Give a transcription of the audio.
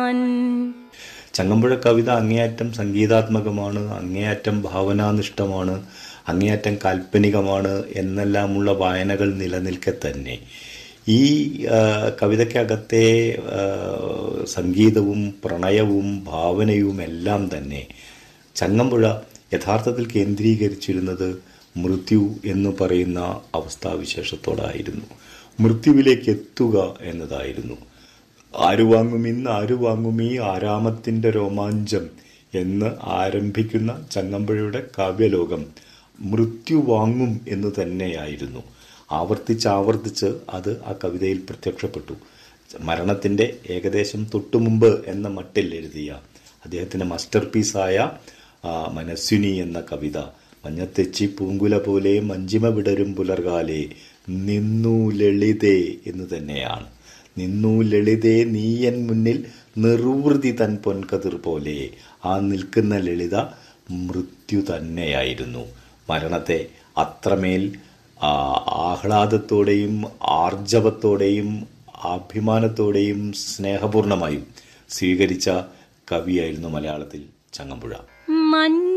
ഞാൻ ചങ്ങമ്പുഴ കവിത അങ്ങേയറ്റം സംഗീതാത്മകമാണ് അങ്ങേയറ്റം ഭാവനാനിഷ്ഠമാണ് അങ്ങേയറ്റം കാൽപ്പനികമാണ് എന്നെല്ലാമുള്ള വായനകൾ നിലനിൽക്കെ തന്നെ ഈ ആ, കവിതയ്ക്കകത്തെ ആ, സംഗീതവും പ്രണയവും ഭാവനയും എല്ലാം തന്നെ ചങ്ങമ്പുഴ യഥാർത്ഥത്തിൽ കേന്ദ്രീകരിച്ചിരുന്നത് മൃത്യു എന്ന് പറയുന്ന അവസ്ഥാവിശേഷത്തോടായിരുന്നു മൃത്യുവിലേക്ക് എത്തുക എന്നതായിരുന്നു ആരു വാങ്ങും ഇന്ന് ആരു വാങ്ങും ഈ ആരാമത്തിന്റെ രോമാഞ്ചം എന്ന് ആരംഭിക്കുന്ന ചങ്ങമ്പുഴയുടെ കാവ്യലോകം മൃത്യു വാങ്ങും എന്ന് തന്നെയായിരുന്നു ആവർത്തിച്ച് ആവർത്തിച്ച് അത് ആ കവിതയിൽ പ്രത്യക്ഷപ്പെട്ടു മരണത്തിന്റെ ഏകദേശം തൊട്ടുമുമ്പ് എന്ന മട്ടിൽ എഴുതിയ അദ്ദേഹത്തിന്റെ മാസ്റ്റർ പീസായ ആ, മനസ്വിനി എന്ന കവിത മഞ്ഞത്തെച്ചി പൂങ്കുല പോലെ മഞ്ചിമ വിടരും പുലർകാലെ നിന്നു ലളിതേ എന്ന് തന്നെയാണ് നിന്നു ലളിതേ നീയൻ മുന്നിൽ നിർവൃതി തൻ പൊൻകതിർ പോലെ ആ നിൽക്കുന്ന ലളിത മൃത്യു തന്നെയായിരുന്നു മരണത്തെ അത്രമേൽ ആ, ആഹ്ലാദത്തോടെയും ആർജവത്തോടെയും അഭിമാനത്തോടെയും സ്നേഹപൂർണമായും സ്വീകരിച്ച കവിയായിരുന്നു മലയാളത്തിൽ ചങ്ങമ്പുഴ മഞ്ഞ